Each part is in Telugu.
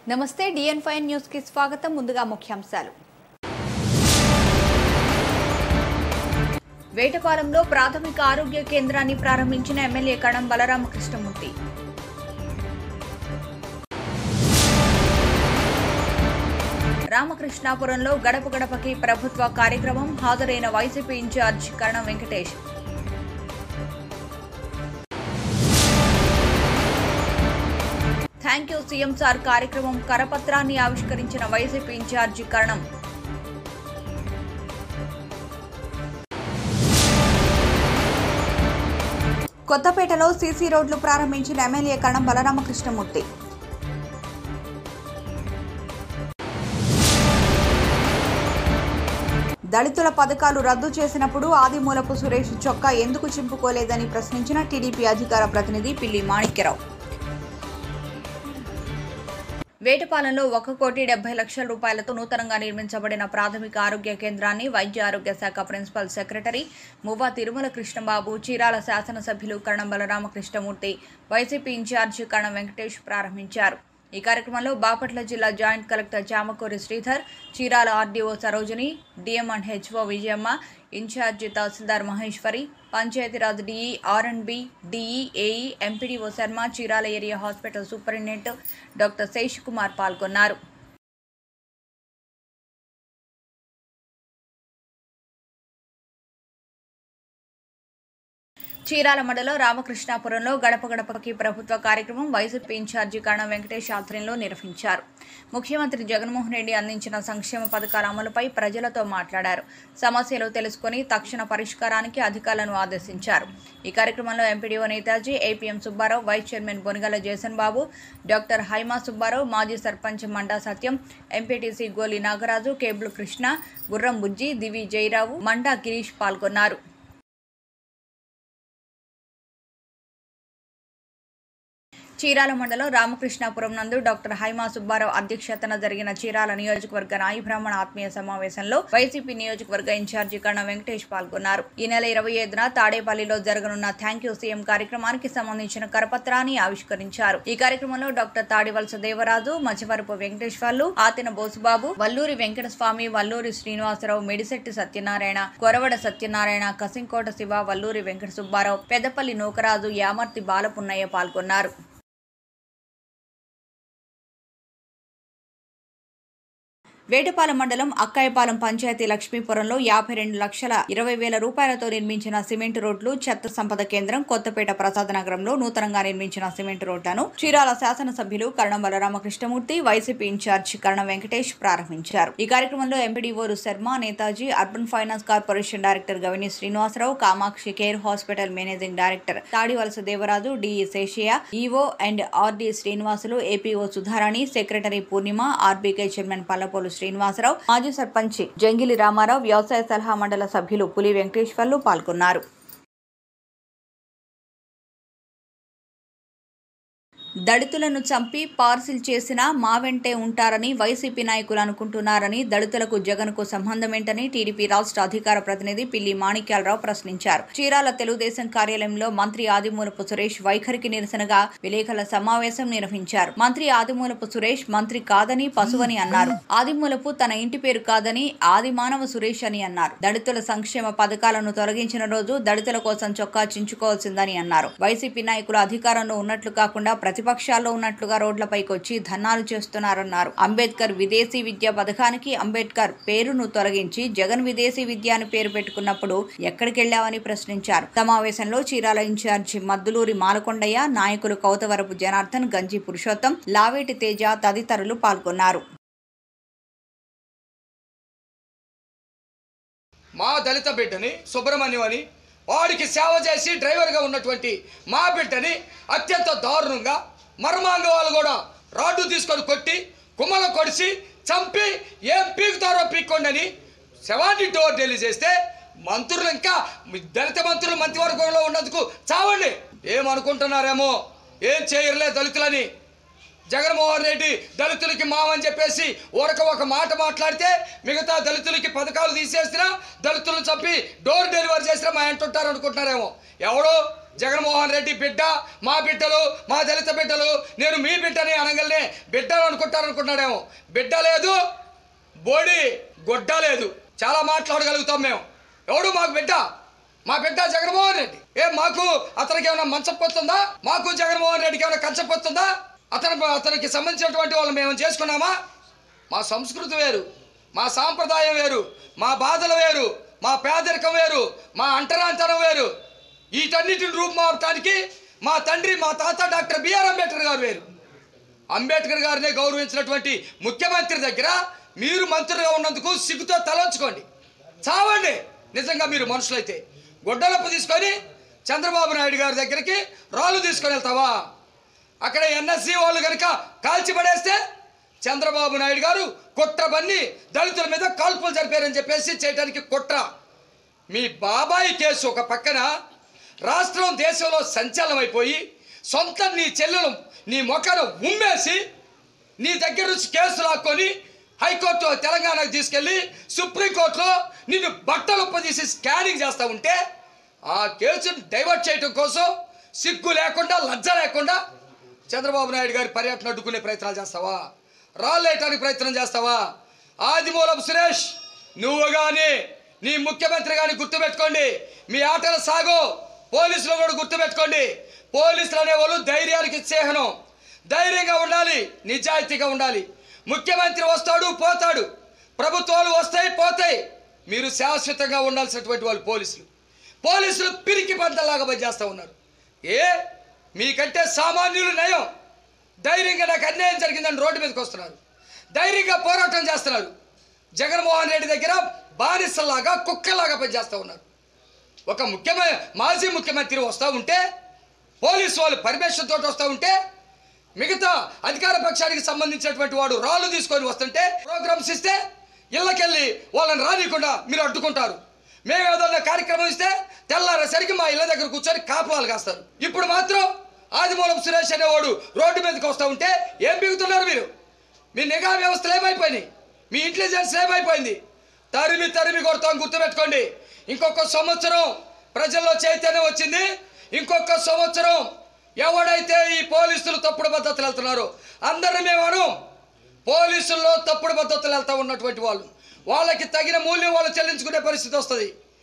నమస్తే డిఎన్ ఫైవ్ న్యూస్ కి స్వాగతం ముందుగా ముఖ్యాంశాలు వేటపాలెంలో ప్రాథమిక ఆరోగ్య కేంద్రాన్ని ప్రారంభించిన ఎమ్మెల్యే కణం బలరామకృష్ణమూర్తి రామకృష్ణాపురంలో గడప గడపకి ప్రభుత్వ కార్యక్రమం హాజరైన YCP in-charge Karanam Venkatesh thank you CM sir కార్యక్రమం కరపత్రాన్ని ఆవిష్కరించిన వైసీపీ ఇన్ఛార్జి కరణం కొత్తపేటలో సీసీ రోడ్లు ప్రారంభించిన ఎమ్మెల్యే కణం బలరామకృష్ణమూర్తి దళితుల పథకాలు రద్దు చేసినప్పుడు ఆదిమూలపు సురేష్ చొక్కా ఎందుకు చింపుకోలేదని ప్రశ్నించిన టీడీపీ అధికార ప్రతినిధి పిల్లి మాణిక్యరావు వేటపాలెంలో ఒక కోటి డెబ్బై లక్షల రూపాయలతో నూతనంగా నిర్మించబడిన ప్రాథమిక ఆరోగ్య కేంద్రాన్ని వైద్య ఆరోగ్య శాఖ ప్రిన్సిపల్ సెక్రటరీ మువ్వా తిరుమల కృష్ణబాబు చీరాల శాసనసభ్యులు కరణం బలరామకృష్ణమూర్తి వైసీపీ ఇన్ఛార్జి కరణం వెంకటేష్ ప్రారంభించారు ఈ కార్యక్రమంలో బాపట్ల జిల్లా joint collector Chamakuri Sridhar Chirala RDO Sarojini DM and HO Vijayamma in-charge తహసీల్దార్ Maheshwari Panchayati Raj DE R and B DE AE MPDO Sharma Chirala area hospital superintendent doctor Sesh Kumar పాల్గొన్నారు చీరాల మండలం రామకృష్ణాపురంలో గడప గడపకి ప్రభుత్వ కార్యక్రమం వైసీపీ ఇన్ఛార్జి కణం వెంకటేష్ ఆధ్వర్యంలో నిర్వహించారు ముఖ్యమంత్రి జగన్మోహన్ రెడ్డి అందించిన సంక్షేమ పథకాల అమలుపై ప్రజలతో మాట్లాడారు సమస్యలు తెలుసుకుని తక్షణ పరిష్కారానికి అధికారులను ఆదేశించారు ఈ కార్యక్రమంలో MPDO Netaji APM Subbarao vice chairman Bonigala Jason Babu doctor Haima Subbarao మాజీ సర్పంచ్ మండా సత్యం ఎంపీటీసీ గోలి నాగరాజు కేబుల్ కృష్ణ గుర్రం బుజ్జి దివి జయరావు మండా గిరీష్ పాల్గొన్నారు చీరాల మండలం రామకృష్ణాపురం నందు డాక్టర్ హైమా సుబ్బారావు అధ్యక్షతన జరిగిన చీరాల నియోజకవర్గ నాయి బ్రాహ్మణ ఆత్మీయ సమావేశంలో వైసీపీ నియోజకవర్గ ఇన్ఛార్జి కణ వెంకటేష్ పాల్గొన్నారు ఈ నెల ఇరవై ఐదున తాడేపల్లిలో జరగనున్న థ్యాంక్ యూ సీఎం కార్యక్రమానికి సంబంధించిన కరపత్రాన్ని ఆవిష్కరించారు ఈ కార్యక్రమంలో డాక్టర్ తాడివలస దేవరాజు మధ్యవరపు వెంకటేశ్వర్లు ఆతిన బోసుబాబు వల్లూరి వెంకటస్వామి వల్లూరి శ్రీనివాసరావు మెడిశెట్టి సత్యనారాయణ కొరవడ సత్యనారాయణ కసింకోట శివ వల్లూరి వెంకట సుబ్బారావు పెద్దపల్లి నూకరాజు యామర్తి బాలపున్నయ్య పాల్గొన్నారు వేటపాలెం మండలం అక్కాయపాలెం పంచాయతీ లక్ష్మీపురంలో యాభై రెండు లక్షల ఇరవై వేల రూపాయలతో నిర్మించిన సిమెంట్ రోడ్లు చెత్త సంపద కేంద్రం కొత్తపేట ప్రసాద్ నగరంలో నూతనంగా నిర్మించిన సిమెంట్ రోడ్లను చీరాల శాసనసభ్యులు కరణం బలరామకృష్ణమూర్తి వైసీపీ ఇన్ఛార్జ్ కరణం వెంకటేష్ ప్రారంభించారు ఈ కార్యక్రమంలో ఎంపీడీఓలు Sharma Netaji urban finance corporation director Gavini Srinivasarao Kamakshi care hospital managing director Tadivalasa Devaraju DE Seshaiah EO and RD Srinivasulu APO Sudharani secretary Purnima RBK chairman Pallapolu Srinivasarao మాజీ సర్పంచ్ జంగిలి రామారావు వ్యవసాయ సలహా మండల సభ్యులు పులి వెంకటేశ్వర్లు పాల్గొన్నారు దళితులను చంపి పార్సిల్ చేసినా మా వెంటే ఉంటారని వైసీపీ నాయకులు అనుకుంటున్నారని దళితులకు జగన్కు సంబంధమేంటని టీడీపీ రాష్ట్ర అధికార ప్రతినిధి పిల్లి మాణిక్యాలరావు ప్రశ్నించారు చీరాల తెలుగుదేశం కార్యాలయంలో మంత్రి ఆదిమూలపు సురేష్ వైఖరికి నిరసనగా విలేకరుల సమావేశం నిర్వహించారు మంత్రి ఆదిమూలపు సురేష్ మంత్రి కాదని పశువని అన్నారు ఆదిమూలపు తన ఇంటి పేరు కాదని ఆదిమానవ సురేష్ అని అన్నారు దళితుల సంక్షేమ పథకాలను తొలగించిన రోజు దళితుల కోసం చొక్కా చించుకోవాల్సిందని అన్నారు వైసీపీ నాయకులు అధికారంలో ఉన్నట్లు కాకుండా ప్రతిపక్షాల్లో ఉన్నట్లుగా రోడ్లపైకి వచ్చి ధర్నాలు చేస్తున్నారన్నారు అంబేద్కర్ విదేశీ విద్యా పథకానికి అంబేద్కర్ పేరును తొలగించి జగన్ విదేశీ విద్య అని పేరు పెట్టుకున్నప్పుడు ఎక్కడికెళ్లావని ప్రశ్నించారు సమావేశంలో చీరాల ఇన్ఛార్జి మద్దులూరి మాలకొండయ్య నాయకులు కౌతవరపు జనార్దన్ గంజి పురుషోత్తం లావేటి తేజ తదితరులు పాల్గొన్నారు మా దళిత బిడ్డని సుబ్రహ్మణ్యం అని వాడికి సేవ చేసి డ్రైవర్గా ఉన్నటువంటి మా బిడ్డని అత్యంత దారుణంగా మర్మాంగ వాళ్ళు కూడా రాడ్డు తీసుకొని కొట్టి కుమ్మల కొడిసి చంపి ఏం పీకుతారో పీక్కోండి అని శవాన్ని డోర్ డెలివరీ చేస్తే మంత్రులు ఇంకా మీ దళిత మంత్రులు మంత్రివర్గంలో ఉన్నందుకు చావండి ఏమనుకుంటున్నారేమో ఏం చేయరులే దళితులని జగన్మోహన్ రెడ్డి దళితులకి మావని చెప్పేసి ఊరక ఒక మాట మాట్లాడితే మిగతా దళితులకి పథకాలు తీసేసినా దళితులను చంపి డోర్ డెలివరీ చేసినా మా అంటుంటారు అనుకుంటున్నారేమో ఎవడో జగన్మోహన్ రెడ్డి బిడ్డ మా బిడ్డలు మా దళిత బిడ్డలు నేను మీ బిడ్డని అనగలనే బిడ్డలు అనుకుంటారనుకున్నాడేమో బిడ్డ లేదు బోడి గొడ్డ లేదు చాలా మాట్లాడగలుగుతాం మేము ఎవడు మాకు బిడ్డ మా బిడ్డ జగన్మోహన్ రెడ్డి ఏ మాకు అతనికి ఏమైనా మంచపోతుందా మాకు జగన్మోహన్ రెడ్డికి ఏమైనా కంచపోతుందా అతను అతనికి సంబంధించినటువంటి వాళ్ళు మేము చేసుకున్నామా మా సంస్కృతి వేరు మా సాంప్రదాయం వేరు మా బాధలు వేరు మా పేదరికం వేరు మా అంటరాంతరం వేరు వీటన్నిటిని రూపుమాపటానికి మా తండ్రి మా తాత డాక్టర్ బిఆర్ అంబేద్కర్ గారు వేరు అంబేద్కర్ గారిని గౌరవించినటువంటి ముఖ్యమంత్రి దగ్గర మీరు మంత్రిగా ఉన్నందుకు సిగ్గుతో తలంచుకోండి చావండి నిజంగా మీరు మనుషులైతే గొడ్డలప్పు తీసుకొని చంద్రబాబు నాయుడు గారి దగ్గరికి రాళ్ళు తీసుకొని వెళ్తావా అక్కడ ఎన్ఎస్సి వాళ్ళు కనుక కాల్చి పడేస్తే చంద్రబాబు నాయుడు గారు కుట్ర బన్ని దళితుల మీద కాల్పులు జరిపారని చెప్పేసి చేయడానికి కుట్ర మీ బాబాయి కేసు ఒక పక్కన రాష్ట్రం దేశంలో సంచలనం అయిపోయి సొంత నీ చెల్లెలు నీ మొక్కను ఉమ్మేసి నీ దగ్గర నుంచి కేసు లాక్కొని హైకోర్టు తెలంగాణకు తీసుకెళ్ళి సుప్రీంకోర్టులో నిన్ను బట్టలు తీసి స్కానింగ్ చేస్తూ ఉంటే ఆ కేసును డైవర్ట్ చేయడం కోసం సిగ్గు లేకుండా లజ్జ లేకుండా చంద్రబాబు నాయుడు గారి పర్యటన అడ్డుకునే ప్రయత్నాలు చేస్తావా రాళ్ళేయటానికి ప్రయత్నం చేస్తావా ఆదిమూలం సురేష్ నువ్వు కానీ నీ ముఖ్యమంత్రి కానీ గుర్తుపెట్టుకోండి మీ ఆటల సాగు పోలీసులు కూడా గుర్తుపెట్టుకోండి పోలీసులు అనేవాళ్ళు ధైర్యానికి చిహ్నం ధైర్యంగా ఉండాలి నిజాయితీగా ఉండాలి ముఖ్యమంత్రి వస్తాడు పోతాడు ప్రభుత్వాలు వస్తాయి పోతాయి మీరు శాశ్వతంగా ఉండాల్సినటువంటి వాళ్ళు పోలీసులు పోలీసులు పిరికి పంటలాగా పనిచేస్తూ ఉన్నారు ఏ మీకంటే సామాన్యులు నయం ధైర్యంగా నాకు అన్యాయం జరిగిందని రోడ్డు మీదకి వస్తున్నారు ధైర్యంగా పోరాటం చేస్తున్నారు జగన్మోహన్ రెడ్డి దగ్గర బానిసలాగా కుక్కలాగా పనిచేస్తూ ఉన్నారు ఒక ముఖ్యమైన మాజీ ముఖ్యమంత్రి వస్తూ ఉంటే పోలీసు వాళ్ళు పర్మిషన్ తోటి వస్తూ ఉంటే మిగతా అధికార పక్షానికి సంబంధించినటువంటి వాడు రాళ్ళు తీసుకొని వస్తుంటే ప్రోగ్రామ్స్ ఇస్తే ఇళ్ళకెళ్ళి వాళ్ళని రానియకుండా మీరు అడ్డుకుంటారు మేము ఏదన్నా కార్యక్రమం ఇస్తే తెల్లారేసరికి మా ఇళ్ళ దగ్గర కూర్చొని కాపలాలు కాస్తారు ఇప్పుడు మాత్రం ఆదిమూలం సురేష్ అనేవాడు రోడ్డు మీదకి వస్తూ ఉంటే ఏం బిగుతున్నారు మీరు మీ నిఘా వ్యవస్థలు ఏమైపోయినాయి మీ ఇంటెలిజెన్స్ ఏమైపోయింది తరిమి తరిమి కొడతాం గుర్తుపెట్టుకోండి ఇంకొక సంవత్సరం ప్రజల్లో చైతన్యం వచ్చింది ఇంకొక సంవత్సరం ఎవడైతే ఈ పోలీసులు తప్పుడు పద్ధతులు వెళ్తున్నారో అందరిని మేము అను పోలీసుల్లో తప్పుడు పద్ధతులు వెళ్తా ఉన్నటువంటి వాళ్ళు వాళ్ళకి తగిన మూల్యం వాళ్ళు చెల్లించుకునే పరిస్థితి వస్తుంది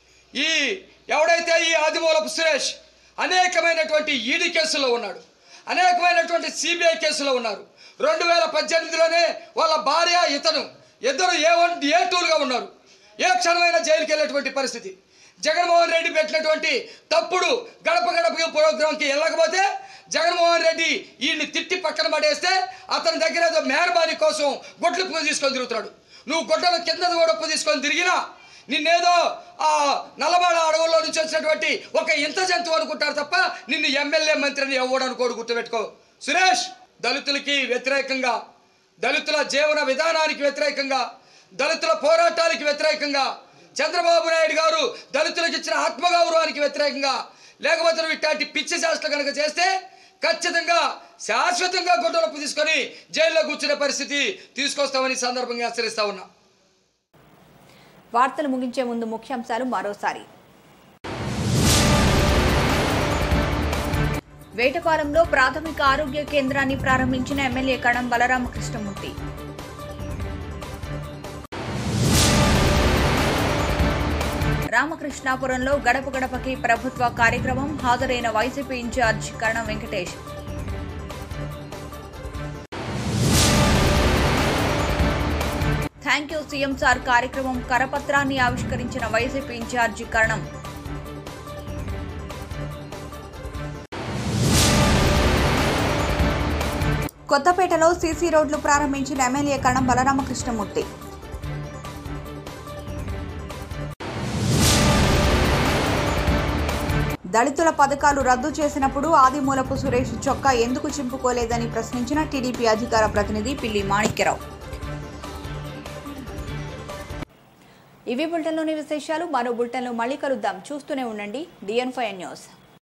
ఈ ఎవడైతే ఈ ఆదిమూలపు సురేష్ అనేకమైనటువంటి ఈడీ కేసుల్లో ఉన్నాడు అనేకమైనటువంటి సిబిఐ కేసులో ఉన్నారు రెండు వేల పద్దెనిమిదిలోనే వాళ్ళ భార్య ఇతను ఇద్దరు ఏ వన్ ఏ టూలుగా ఉన్నారు ఏ క్షణమైనా జైలుకి వెళ్ళేటువంటి పరిస్థితి జగన్మోహన్ రెడ్డి పెట్టినటువంటి తప్పుడు గడప గడప ప్రోగ్రాంకి వెళ్ళకపోతే జగన్మోహన్ రెడ్డి ఈయన్ని తిట్టి పక్కన పడేస్తే అతని దగ్గర ఏదో మెహర్బానీ కోసం గుడ్లు తీసుకొని తిరుగుతున్నాడు నువ్వు గుడ్డల కింద కూడా తీసుకొని తిరిగినా నిన్నేదో ఆ నల్లబాడ అడవుల్లో నుంచి వచ్చినటువంటి ఒక ఇంత జంతువు అనుకుంటారు తప్ప నిన్ను ఎమ్మెల్యే మంత్రిని ఎవడు అనుకోడు గుర్తుపెట్టుకో సురేష్ దళితులకి వ్యతిరేకంగా దళితుల జీవన విధానానికి వ్యతిరేకంగా దళితుల పోరాటానికి వ్యతిరేకంగా చంద్రబాబు నాయుడు గారు దళితులకు ఇచ్చిన ఆత్మగౌరవానికి వ్యతిరేకంగా లేకపోతే నువ్వు ఇట్లాంటి పిచ్చి శాస్త్రం కనుక చేస్తే ఖచ్చితంగా శాశ్వతంగా గుడ్డలప్పు తీసుకొని జైల్లో కూర్చునే పరిస్థితి తీసుకొస్తామని ఈ సందర్భంగా హెచ్చరిస్తా ఉన్నా వార్తలు ముగించే ముందు ముఖ్యాంశాలు మరోసారి వేటపాలెంలో ప్రాథమిక ఆరోగ్య కేంద్రాన్ని ప్రారంభించిన ఎమ్మెల్యే కణం బలరామకృష్ణమూర్తి రామకృష్ణాపురంలో గడప గడపకి ప్రభుత్వ కార్యక్రమం హాజరైన YCP in-charge Karanam Venkatesh thank you CM sir కార్యక్రమం కరపత్రాన్ని ఆవిష్కరించిన వైసీపీ ఇన్ఛార్జి కరణం కొత్తపేటలో సీసీ రోడ్లు ప్రారంభించిన ఎమ్మెల్యే కణం బలరామకృష్ణమూర్తి దళితుల పథకాలు రద్దు చేసినప్పుడు ఆదిమూలపు సురేష్ చొక్కా ఎందుకు చింపుకోలేదని ప్రశ్నించిన టీడీపీ అధికార ప్రతినిధి పిల్లి మాణిక్యరావు ఇవి బులెటిన్లోని విశేషాలు మరో బులెటిన్లో మళ్ళీ కలుద్దాం చూస్తూనే ఉండండి డిఎన్ ఫైవ్ న్యూస్